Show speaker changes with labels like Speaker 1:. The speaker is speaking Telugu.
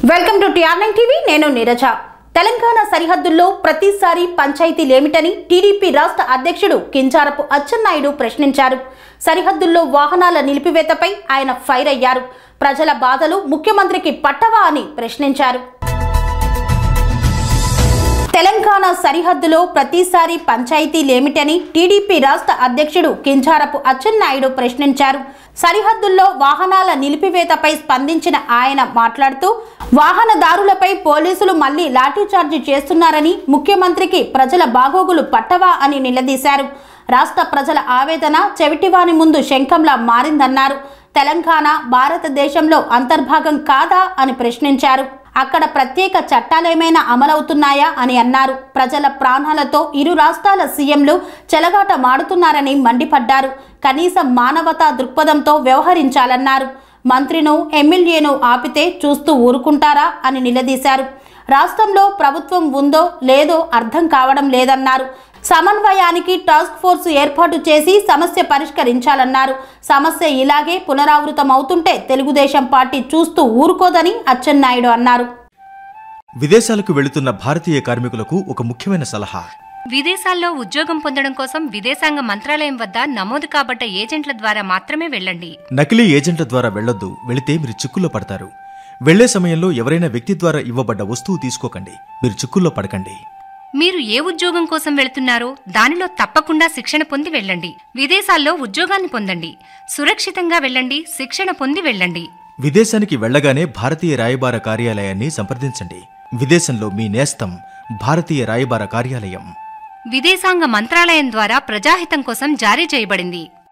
Speaker 1: welcome to TR nine TV నేను నీరజ తెలంగాణ సరిహద్దుల్లో ప్రతిసారి పంచాయతీలేమిటని టీడీపీ రాష్ట్ర అధ్యక్షుడు కించారపు అచ్చెన్నాయుడు ప్రశ్నించారు సరిహద్దుల్లో వాహనాల నిలిపివేతపై ఆయన ఫైర్ అయ్యారు ప్రజల బాధలు ముఖ్యమంత్రికి పట్టవా అని ప్రశ్నించారు తెలంగాణ సరిహద్దులో ప్రతిసారి పంచాయతీలేమిటని టీడీపీ రాష్ట్ర అధ్యక్షుడు కింజారపు అచ్చెన్నాయుడు ప్రశ్నించారు సరిహద్దుల్లో వాహనాల నిలిపివేతపై స్పందించిన ఆయన మాట్లాడుతూ వాహనదారులపై పోలీసులు మళ్లీ లాఠీచార్జి చేస్తున్నారని ముఖ్యమంత్రికి ప్రజల బాగోగులు పట్టవా అని నిలదీశారు రాష్ట్ర ప్రజల ఆవేదన చెవిటివాని ముందు శంఖంలా మారిందన్నారు తెలంగాణ భారతదేశంలో అంతర్భాగం కాదా అని ప్రశ్నించారు అక్కడ ప్రత్యేక చట్టాలేమైనా అమలవుతున్నాయా అని అన్నారు ప్రజల ప్రాణాలతో ఇరు రాష్ట్రాల సీఎంలు చెలగాట మాడుతున్నారని మండిపడ్డారు కనీసం మానవతా దృక్పథంతో వ్యవహరించాలన్నారు మంత్రిను ఎమ్మెల్యేను ఆపితే చూస్తూ ఊరుకుంటారా అని నిలదీశారు రాష్ట్రంలో ప్రభుత్వం ఉందో లేదో అర్థం కావడం లేదన్నారు సమన్వయానికి టాస్క్ ఫోర్స్ ఏర్పాటు చేసి సమస్య పరిష్కరించాలన్నారు సమస్య ఇలాగే పునరావృతమవుతుంటే తెలుగుదేశం పార్టీ చూస్తూ ఊరుకోదని అచ్చెన్నాయుడు అన్నారు
Speaker 2: విదేశాలకు వెళుతున్న భారతీయ కార్మికులకు ఒక ముఖ్యమైన సలహా
Speaker 3: విదేశాల్లో ఉద్యోగం పొందడం కోసం విదేశాంగ మంత్రాలయం వద్ద నమోదు కాబడ్డ ఏజెంట్ల ద్వారా మాత్రమే వెళ్ళండి
Speaker 2: నకిలీ ఏజెంట్ల ద్వారా వెళ్లొద్దు వెళితే మీరు చిక్కుల్లో పడతారు వెళ్లే సమయంలో ఎవరైనా వ్యక్తి ద్వారా ఇవ్వబడ్డ వస్తువు తీసుకోకండి మీరు చిక్కుల్లో పడకండి
Speaker 3: మీరు ఏ ఉద్యోగం కోసం వెళుతున్నారో దానిలో తప్పకుండా శిక్షణ పొంది వెళ్ళండి విదేశాల్లో ఉద్యోగాన్ని పొందండి సురక్షితంగా వెళ్ళండి శిక్షణ పొంది వెళ్ళండి
Speaker 2: విదేశానికి వెళ్లగానే భారతీయ రాయబార కార్యాలయాన్ని సంప్రదించండి విదేశంలో మీ నేస్తం భారతీయ రాయబార కార్యాలయం
Speaker 3: విదేశాంగ మంత్రాలయం ద్వారా ప్రజాహితం కోసం జారీ చేయబడింది